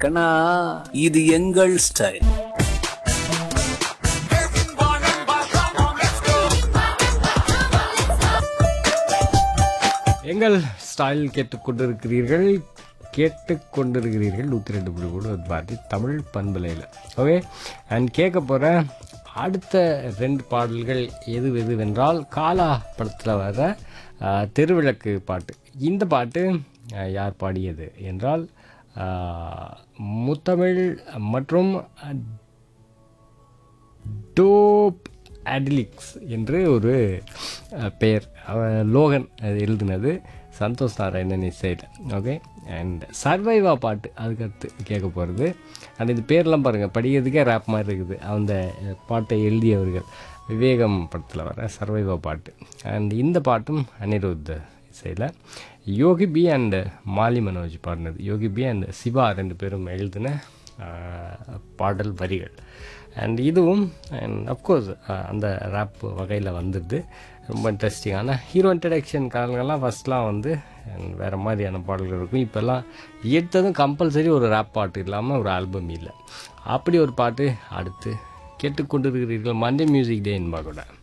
கண்ணா இது எங்கள் ஸ்டைல் எங்கள் ஸ்டைல் கேட்டுக்கொண்டிருக்கிறீர்கள் கேட்டுக்கொண்டிருக்கிறீர்கள் நூற்றி ரெண்டு புள்ளி கூட பாட்டி தமிழ் பண்பலையில் ஓகே அண்ட் கேட்க போகிற அடுத்த ரெண்டு பாடல்கள் எது எதுவென்றால் காலா படத்தில் வர ஆஹ், தெருவிளக்கு பாட்டு இந்த பாட்டு ஆஹ், யார் பாடியது என்றால் ஆஹ், முத்தமிழ் மற்றும் டோப் அடிலிக்ஸ் என்று ஒரு அஹ், பெயர் அவ- லோகன் அது எழுதினது சந்தோஷ் நாராயணன் இசையில் ஓகே அண்ட் சர்வைவா பாட்டு அதுக்கடுத்து கேட்க போகிறது அண்ட் இது பேர்லாம் பாருங்கள் படிக்கிறதுக்கே ரேப் மாதிரி இருக்குது அந்த அஹ், பாட்டை எழுதியவர்கள் விவேகம் படத்தில் வர சர்வைவா பாட்டு அண்ட் இந்த பாட்டும் அனிருத் இசையில் யோகி பி அண்ட் மாலி மனோஜ் பாடினது யோகி பி அண்ட் சிவா ரெண்டு பேரும் எழுதின ஆஹ், பாடல் வரிகள் அண்ட் இதுவும் அண்ட் அஃப்கோர்ஸ் அந்த ரேப் வகையில் வந்துடுது ரொம்ப இன்ட்ரெஸ்டிங்கான ஹீரோ இன்ட்ரடக்ஷன் காலங்கள்லாம் ஃபஸ்ட்லாம் வந்து and வேறு மாதிரியான பாடல்கள் இருக்கும் இப்போல்லாம் எடுத்ததும் கம்பல்சரி ஒரு ரேப் பாட்டு இல்லாமல் ஒரு ஆல்பம் இல்லை அப்படி ஒரு பாட்டு அடுத்து கேட்டுக்கொண்டிருக்கிறீர்கள் மண்டே மியூசிக் டே என்பா கூட